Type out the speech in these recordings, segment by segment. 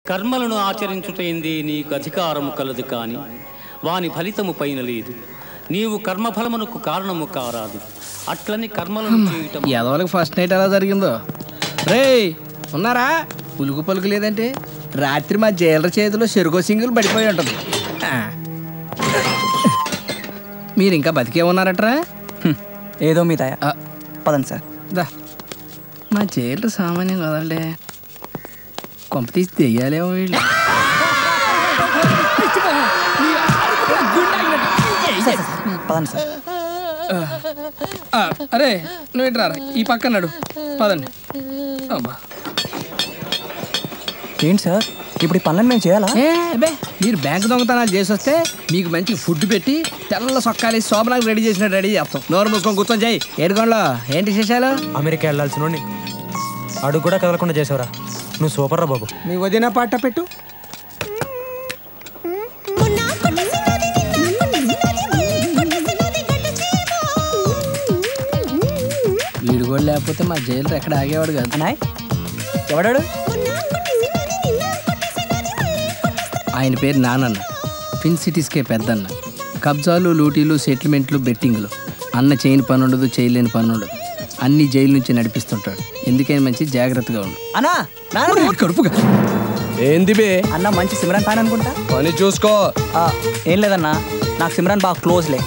కర్మలను ఆచరించుటైంది నీకు అధికారము కలదు కాని వాని ఫలితము పైన లేదు నీవు కర్మఫలమునకు కారణము కారాదు అట్లని కర్మలను చేయటం ఎదవలకు ఫస్ట్ నైట్ ఎలా జరిగిందో రే ఉన్నారా పులుగు పలుకు లేదంటే రాత్రి మా జైలర్ చేతిలో చెరుకో సింగిల్ పడిపోయి ఉంటుంది ఆ. మీరు ఇంకా బతికే ఉన్నారట్రా హ్మ్. ఏదో మీ దయ ఆ, పదండి సార్ దా మా జైలర్ సామాన్యం కదండి కొంప తీసి తెయ్యాలేమో వీళ్ళు పదండి సార్ ఆ, అరే నువ్వు ఇటు రారా ఈ పక్కన నడు పదండి అబ్బా ఏంటి సార్ ఇప్పుడు ఈ పనులను మేము చేయాలా ఏ అబ్బే మీరు బ్యాంక్ దొంగతనాలు చేసి వస్తే మీకు మంచి ఫుడ్ పెట్టి తెల్ల సొక్కాలి శోభనాకు రెడీ చేసినట్టు రెడీ చేస్తాం నోరు మూసుకొని కూర్చొని చేయి ఏడుకోంలో ఏంటి విశేషాలు అమెరికా వెళ్ళాల్సిన అడుగు కూడా కదలకుండా చేసావురా నువ్వు సూపర్ రా బాబు మీ వదిన పాట పెట్టు వీడు కూడా లేకపోతే మా జైలు ఎక్కడ ఆగేవాడు కాదు అన్నాయ్ ఎవడాడు ఆయన పేరు నానన్న ఫిన్ సిటీస్కే పెద్దన్న కబ్జాలు లూటీలు సెటిల్మెంట్లు బెట్టింగ్లు అన్న చేయని పని ఉండదు చేయలేని పని ఉండదు అన్ని జైలు నుంచి నడిపిస్తుంటాడు ఎందుకైనా మంచి జాగ్రత్తగా ఉండు అన్నా నాన్న కడుపుగా ఏంది బే అన్న మంచి సిమ్రాన్ ఫ్యాన్ అనుకుంటా పని చూసుకో ఆ, ఏం లేదన్నా నాకు సిమ్రాన్ బాగా క్లోజ్లే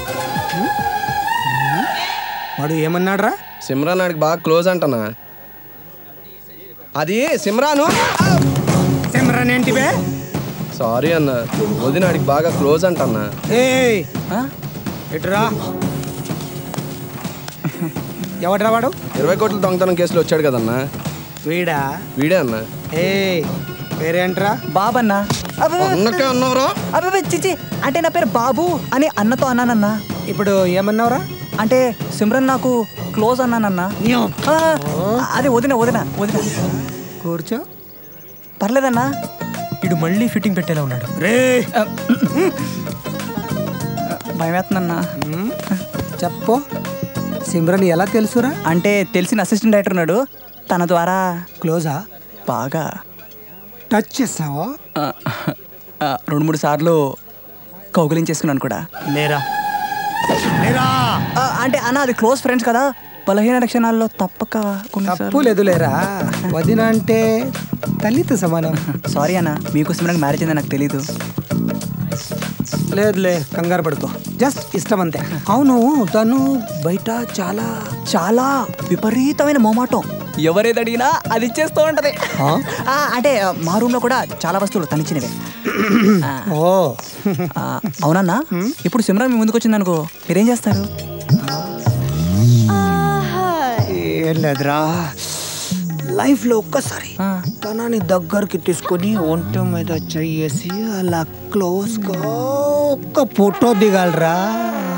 వాడు ఏమన్నాడ్రా సిమ్రాన్ ఆడికి బాగా క్లోజ్ అంటనా అది సిమ్రాను సిమ్రన్ ఏంటివే సారీ అన్న వదిన ఆడికి బాగా క్లోజ్ అంటన్నా ఏయ్ ఆ? ఎటురా ఎవడ్రా వాడు ఇరవై కోట్ల దొంగతనం కేసులో వచ్చాడు కదన్నా వీడా వీడే అన్న ఏయ్ పేరేంట్రా బాబన్నా అబ్బబ్బ, అన్నకే అన్నవరా అబ్బబ్బ, చిచి అంటే నా పేరు బాబు అని అన్నతో అన్నానన్నా ఇప్పుడు ఏమన్నావురా అంటే సిమ్రన్ నాకు క్లోజ్ అన్నానన్నా ఆ, అది వదిన వదిన వదిన కూర్చో పర్లేదన్నా ఇడు మళ్ళీ ఫిట్టింగ్ పెట్టేలా ఉన్నాడు రే భయమేస్తుందన్నా చెప్పు సిమ్రన్ ఎలా తెలుసురా అంటే తెలిసిన అసిస్టెంట్ డైరెక్టర్ ఉన్నాడు తన ద్వారా క్లోజా బాగా టచ్ చేస్తావా ఆ, ఆ, రెండు మూడు సార్లు కౌగులించేసుకున్నాను కూడా లేరా లేరా ఆ, అంటే అన్న అది క్లోజ్ ఫ్రెండ్స్ కదా బలహీన లక్షణాల్లో తప్పక కొన్నిసార్లు- తప్పు లేదు లేరా వదిన అంటే తల్లితో సమానం సారీ అన్న మీకు సిమ్రన్ మ్యారేజ్ అయిందని నాకు తెలీదు లేదులే కంగారు పడుకో జస్ట్ ఇష్టం అంతే అవును తను బయట చాలా చాలా విపరీతమైన మొమాటం ఎవరేది అడిగినా అది ఇచ్చేస్తూ ఉంటది ఆ, అంటే మా రూమ్ లో కూడా చాలా వస్తువులు తనిచ్చినవే ఆ, ఓ ఆ, అవునన్నా ఇప్పుడు సిమ్రాన్ మీ ముందుకు వచ్చింది అనుకో మీరేం చేస్తారు ఏం లేదురా లైఫ్లో ఒక్కసారి ఆ, తనని దగ్గరికి తీసుకొని ఒంటి మీద చెయ్యేసి అలా క్లోజ్గా ఒక్క ఫోటో దిగాలరా